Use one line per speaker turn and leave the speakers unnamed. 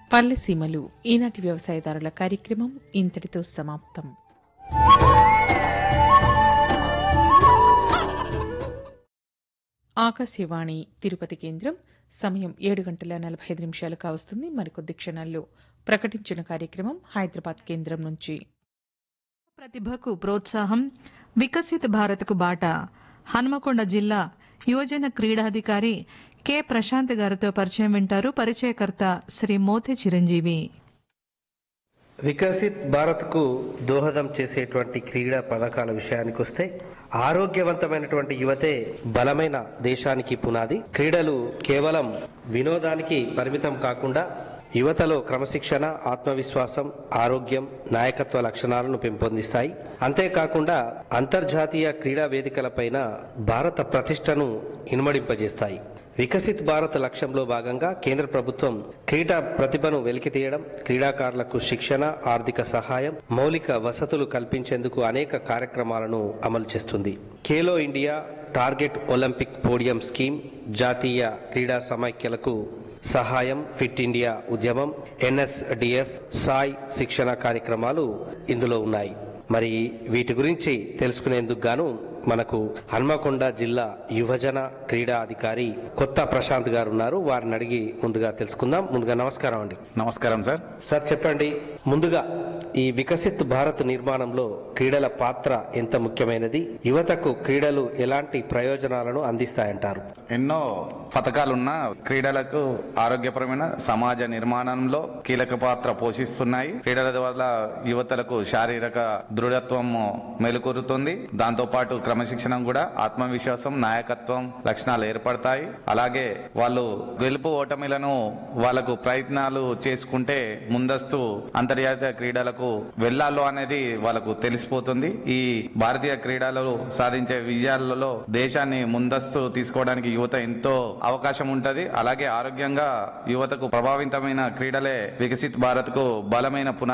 పల్లెసీమలు ఈనాటి వ్యవసాయదారుల కార్యక్రమం ఇంతటితో సమాప్తం ఆకాశవాణి తిరుపతి కేంద్రం సమయం ఏడు గంటల నలభై ఐదు నిమిషాలు కావస్తుంది మరికొద్ది క్షణాల్లో ప్రకటించిన కార్యక్రమం హైదరాబాద్ కేంద్రం నుంచి
ప్రతిభకు ప్రోత్సాహం వికసిత్ భారత్కు బాట హనుమకొండ జిల్లా యువజన క్రీడాధికారి కె ప్రశాంత్ గారితో పరిచయం వింటారు పరిచయకర్త శ్రీ మోతి చిరంజీవి
వికసిత్ భారత్కు దోహదం చేసేటువంటి క్రీడా పథకాల విషయానికి వస్తే ఆరోగ్యవంతమైనటువంటి యువతే బలమైన దేశానికి పునాది క్రీడలు కేవలం వినోదానికి పరిమితం కాకుండా యువతలో క్రమశిక్షణ ఆత్మవిశ్వాసం ఆరోగ్యం నాయకత్వ లక్షణాలను పెంపొందిస్తాయి అంతేకాకుండా అంతర్జాతీయ క్రీడా వేదికలపైన భారత ప్రతిష్టను ఇనుమడింపజేస్తాయి వికసిత్ భారత్ లక్ష్యంలో భాగంగా కేంద్ర ప్రభుత్వం క్రీడా ప్రతిభను వెలికితీయడం క్రీడాకారులకు శిక్షణ ఆర్థిక సహాయం మౌలిక వసతులు కల్పించేందుకు అనేక కార్యక్రమాలను అమలు చేస్తుంది Khelo India target Olympic podium scheme జాతీయ క్రీడా సమైక్యలకు సహాయం ఫిట్ ఇండియా ఉద్యమం ఎన్ఎస్డిఎఫ్ సాయ్ శిక్షణ కార్యక్రమాలు ఇందులో ఉన్నాయి మరి వీటి గురించి తెలుసుకునేందుకు గాను మనకు హన్మకొండ జిల్లా యువజన క్రీడా అధికారి కొత్త ప్రశాంత్ గారు ఉన్నారు వారిని అడిగి ముందుగా తెలుసుకుందాం ముందుగా నమస్కారం అండి
నమస్కారం సార్
సార్ చెప్పండి ముందుగా ఈ వికసిత్ భారత్ నిర్మాణంలో క్రీడల పాత్ర ఎంత ముఖ్యమైనది యువతకు క్రీడలు ఎలాంటి ప్రయోజనాలను అందిస్తాయంటారు
ఎన్నో పథకాలున్న క్రీడలకు ఆరోగ్యపరమైన సమాజ నిర్మాణంలో కీలక పాత్ర పోషిస్తున్నాయి క్రీడల వల్ల యువతలకు శారీరక దృఢత్వం మెలుకూరుతుంది దాంతో పాటు క్రమశిక్షణ కూడా ఆత్మవిశ్వాసం నాయకత్వం లక్షణాలు ఏర్పడతాయి అలాగే వాళ్ళు గెలుపు ఓటమిలను వాళ్ళకు ప్రయత్నాలు చేసుకుంటే ముందస్తు అంతర్జాతీయ క్రీడలకు వెళ్లాలో అనేది వాళ్ళకు తెలిసిపోతుంది ఈ భారతీయ క్రీడలు సాధించే విజయాలలో దేశాన్ని ముందస్తు తీసుకోవడానికి యువత ఎంతో అవకాశం ఉంటది అలాగే ఆరోగ్యంగా యువతకు ప్రభావితమైన క్రీడలే వికసిత్ భారత్ కు బలమైన పునాది